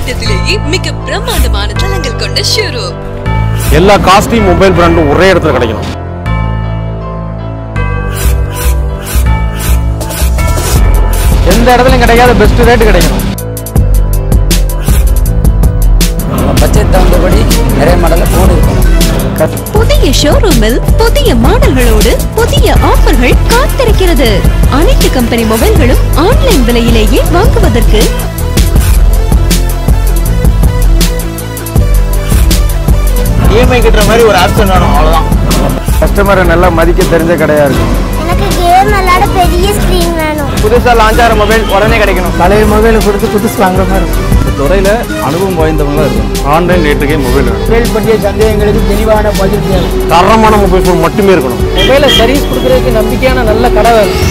மாவட்டத்திலேயே மிக பிரம்மாண்டமான தளங்கள் கொண்ட ஷோரூம் எல்லா காஸ்ட்லி மொபைல் பிராண்டும் ஒரே இடத்துல கிடைக்கணும் எந்த இடத்துலையும் கிடைக்காத பெஸ்ட் ரேட் கிடைக்கணும் பட்ஜெட் தகுந்தபடி நிறைய மாடலில் ஃபோன் இருக்கும் புதிய ஷோரூமில் புதிய மாடல்களோடு புதிய ஆஃபர்கள் காத்திருக்கிறது அனைத்து கம்பெனி மொபைல்களும் ஆன்லைன் விலையிலேயே வாங்குவதற்கு இஎம்ஐ கட்டுற மாதிரி ஒரு ஆப்ஷன் வேணும் அவ்வளோதான் கஸ்டமரை நல்லா மதிக்க தெரிஞ்ச கடையா இருக்கும் எனக்கு கேம் விளையாட பெரிய ஸ்க்ரீன் வேணும் புதுசாக லான்ச் ஆகிற மொபைல் உடனே கிடைக்கணும் பழைய மொபைலை கொடுத்து புதுசு வாங்குற மாதிரி இருக்கும் இந்த துறையில் அனுபவம் வாய்ந்தவங்களா இருக்கும் ஆன்லைன் ரேட்டுக்கே மொபைல் வேணும் மொபைல் பற்றிய சந்தேகங்களுக்கு தெளிவான பதில் தேவை தரமான மொபைல் ஃபோன் மட்டுமே இருக்கணும் மொபைலை சர்வீஸ் கொடுக்கறதுக்கு நம்பிக்கையான நல்ல கடை வேணும்